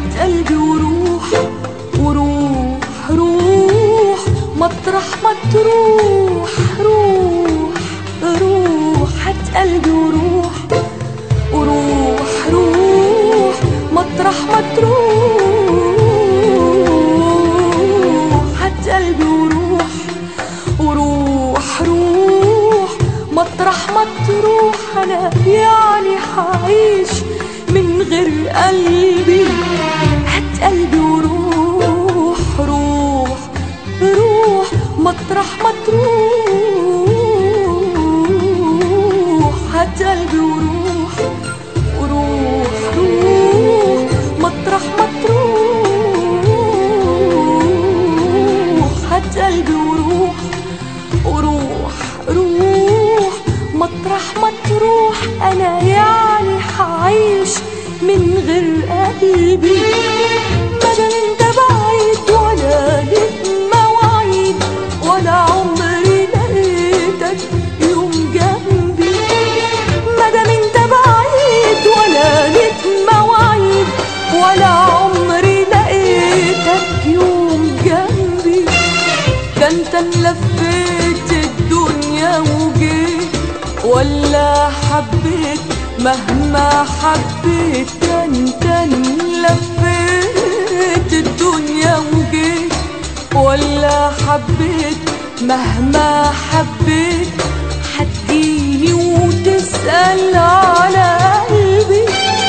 هات قلبي وروح وروح روح مطرح ما تروح روح روح هات قلبي وروح وروح روح مطرح ما تروح هات قلبي وروح وروح روح مطرح ما تروح انا يعني حعيش من غير قلبي هات قلبي وروح روح روح مطرح ما تروح هات قلبي وروح وروح روح مطرح ما تروح هات قلبي وروح وروح روح مطرح ما تروح انا يعني حعيش من غير قلبي بدل انت بعيد ولا ليك مواعيد ولا عمري لقيتك يوم جنبي مادام انت بعيد ولا ليك مواعيد ولا عمري لقيتك يوم جنبي ده انت لفيت الدنيا وجيت ولا حبيت مهما حبيت ده انت لفيت الدنيا وجيت ولا حبيت مهما حبيت هتجيني وتسأل على قلبي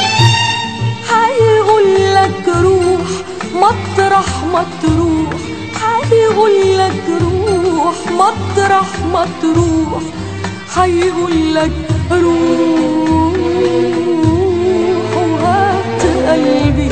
هيقول لك روح مطرح ما تروح هيقول لك روح مطرح ما تروح هيقول لك روح وهات قلبي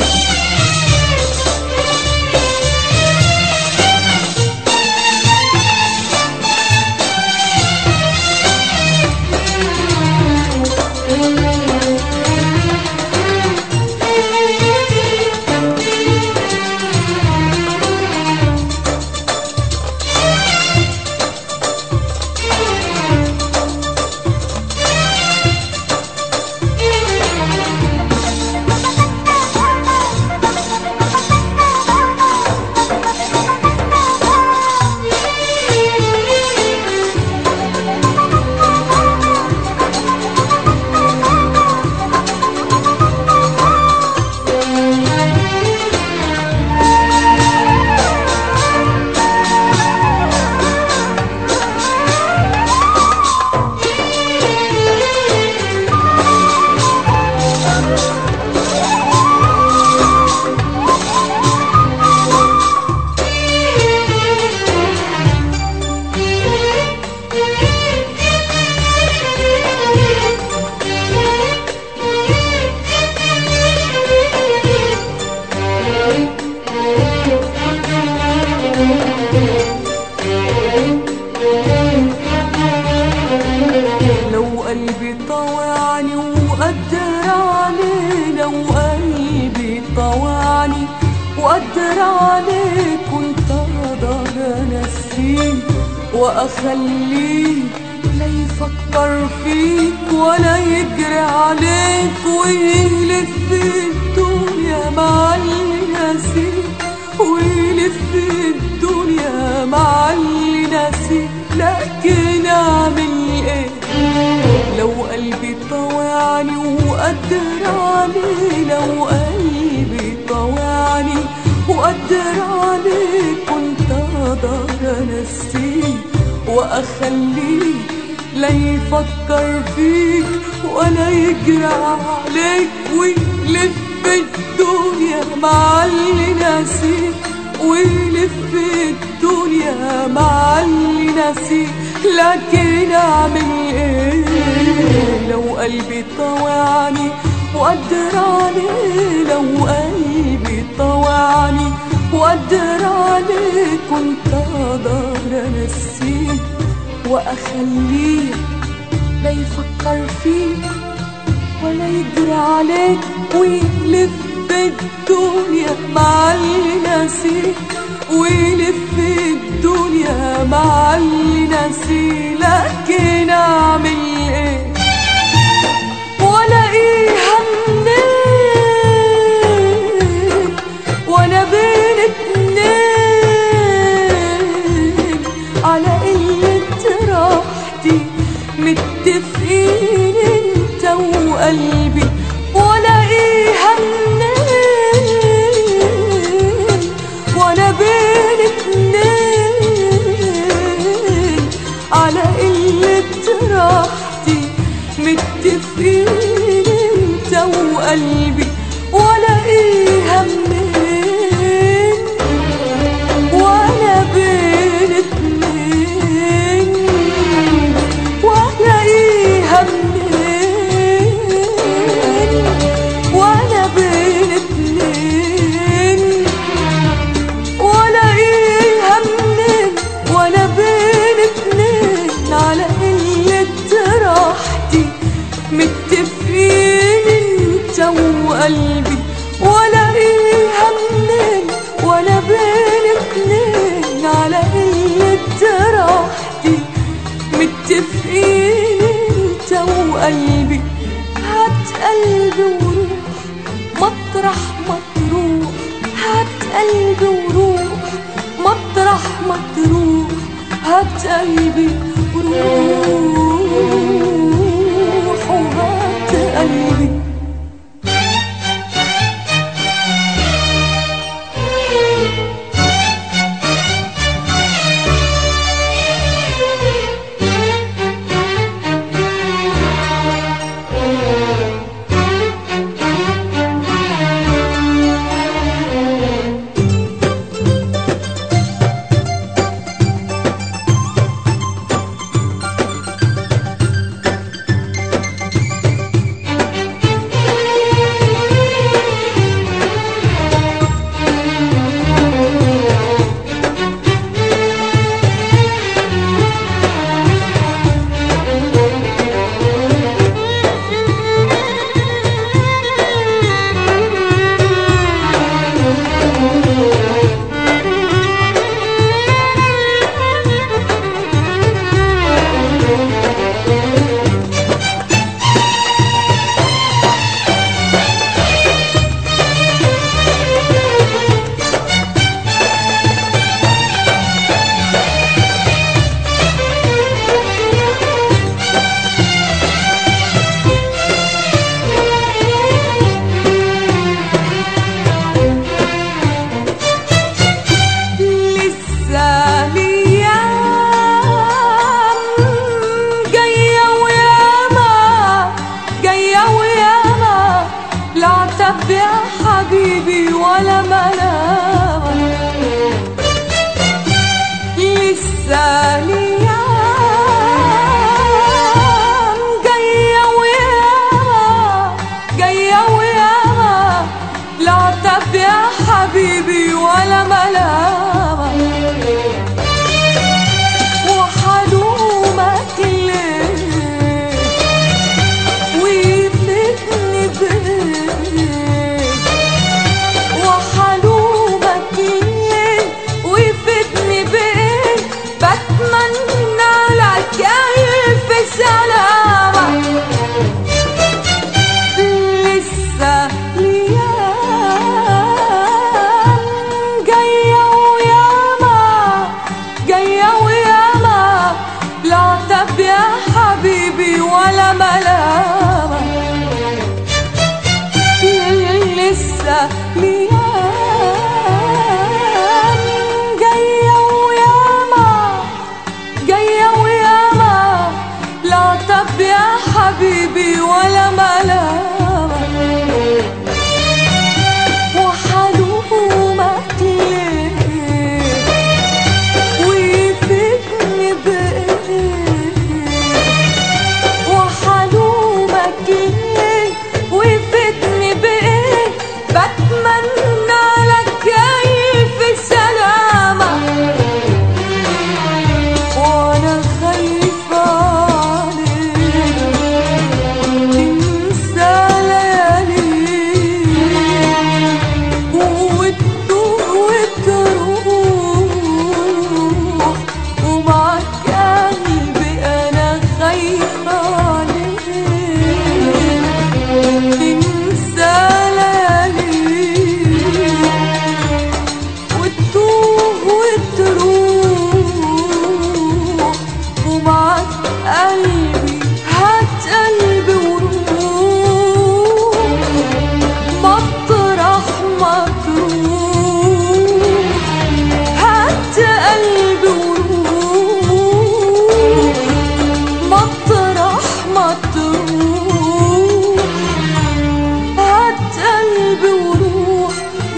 لو قلبي طوعني وقدر عليه لو قلبي طوعني وقدر عليه كنت اقدر انسيه واخليه لا يفكر فيك ولا يجري عليك ويلف الدنيا مع اللي ناسيك ويلف الدنيا مع اللي ناسيك لكن اعمل ايه لو قلبي طوعني وقدر عليه لو قلبي طوعني وقدر عليه كنت اقدر انسيه واخليه لا يفكر فيك ولا يجري عليك ويلف الدنيا مع اللي ناسيك ويلف الدنيا مع اللي ناسيك لكن اعمل ايه لو قلبي طوعني وقدر عليه لو قلبي طوعني وقدر عليه كنت اقدر انسيه واخليه لا يفكر فيك ولا يجري عليك ويلف الدنيا مع اللي ناسيك ويلف الدنيا مع اللي ناسيه لكن اعمل ايه والاقيها منين قلبي والاقيها منين وانا بين اتنين والاقيها منين وانا بين اتنين والاقيها منين وانا بين اتنين على قلة راحتي متفقين انت وقلبي والاقيها منين وانا بين اتنين على قلة راحتي متفقين انت وقلبي هات قلبي وروح مطرح ما تروح هات قلبي وروح مطرح ما تروح هات قلبي وروح وهات قلبي لسه ليام جاية وياما جاية وياما لا عتب يا حبيبي ولا ملامة لسه ليام جاية وياما جاية وياما لا عتب يا حبيبي ولا ملامة وحلومك ليه ويفلتني بيه وحلومك ليه ويفيدني بيه بتمنى لك ألف سلامة لسه ليام جاية وياما جاية وياما لا عتب يا حبيبي ولا ملامة لسه ليام جاية وياما جاية وياما لا عتب يا حبيبي ولا ملامة وحلومك ليه ويفيدني بإيه وحلومك ليه ويفيدني بإيه بتمنى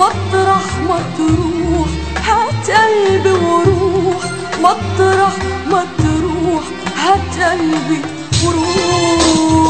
مطرح ما تروح هات قلبي وروح مطرح ما تروح هات قلبي وروح